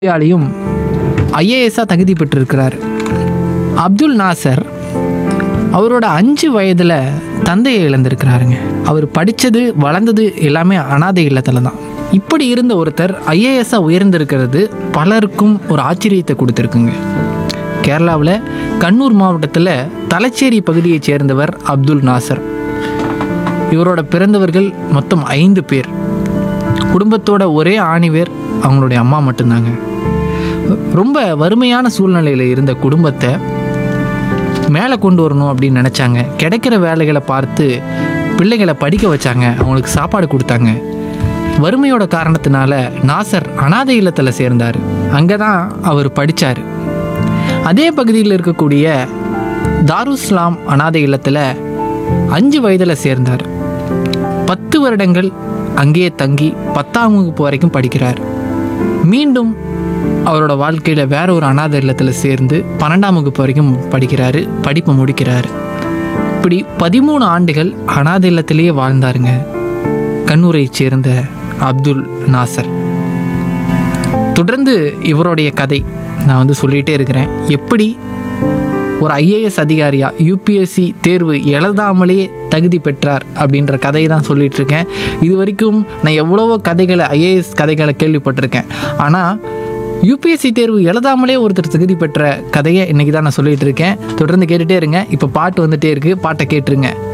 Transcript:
கல்வியாலையும் ஐஏஎஸ்ஸாக தகுதி பெற்றிருக்கிறார் அப்துல் நாசர் அவரோட அஞ்சு வயதில் தந்தையை இழந்திருக்கிறாருங்க அவர் படித்தது வளர்ந்தது எல்லாமே அனாதை இல்லத்தில் தான் இப்படி இருந்த ஒருத்தர் ஐஏஎஸ்ஸாக உயர்ந்திருக்கிறது பலருக்கும் ஒரு ஆச்சரியத்தை கொடுத்துருக்குங்க கேரளாவில் கண்ணூர் மாவட்டத்தில் தலச்சேரி பகுதியைச் சேர்ந்தவர் அப்துல் நாசர் இவரோட பிறந்தவர்கள் மொத்தம் ஐந்து பேர் குடும்பத்தோட ஒரே ஆணிவேர் அவங்களுடைய அம்மா மட்டும்தாங்க ரொம்ப வறுமையான சூழ்நிலையில் இருந்த குடும்பத்தை மேலே கொண்டு வரணும் அப்படின்னு நினச்சாங்க கிடைக்கிற வேலைகளை பார்த்து பிள்ளைகளை படிக்க வச்சாங்க அவங்களுக்கு சாப்பாடு கொடுத்தாங்க வறுமையோட காரணத்தினால நாசர் அனாதை இல்லத்தில் சேர்ந்தார் அங்கே தான் அவர் படித்தார் அதே பகுதியில் இருக்கக்கூடிய தாருஸ்லாம் அனாதை இல்லத்தில் அஞ்சு வயதில் சேர்ந்தார் பத்து வருடங்கள் அங்கேயே தங்கி பத்தாம் வகுப்பு வரைக்கும் படிக்கிறார் மீண்டும் அவரோட வாழ்க்கையில் வேற ஒரு அனாதை இல்லத்தில் சேர்ந்து பன்னெண்டாம் வகுப்பு வரைக்கும் படிக்கிறாரு படிப்பை முடிக்கிறாரு இப்படி பதிமூணு ஆண்டுகள் அனாதை இல்லத்திலேயே வாழ்ந்தாருங்க கண்ணூரைச் சேர்ந்த அப்துல் நாசர் தொடர்ந்து இவருடைய கதை நான் வந்து சொல்லிகிட்டே இருக்கிறேன் எப்படி ஒரு ஐஏஎஸ் அதிகாரியா யூபிஎஸ்சி தேர்வு எழுதாமலேயே தகுதி பெற்றார் அப்படின்ற கதையை தான் சொல்லிட்டு இருக்கேன் இது வரைக்கும் நான் எவ்வளவோ கதைகளை ஐஏஎஸ் கதைகளை கேள்விப்பட்டிருக்கேன் ஆனால் யூபிஎஸ்சி தேர்வு எழுதாமலே ஒருத்தர் தகுதி பெற்ற கதையை இன்னைக்கு தான் நான் சொல்லிட்டு இருக்கேன் தொடர்ந்து கேட்டுட்டே இருங்க இப்போ பாட்டு வந்துட்டே இருக்கு பாட்டை கேட்டுருங்க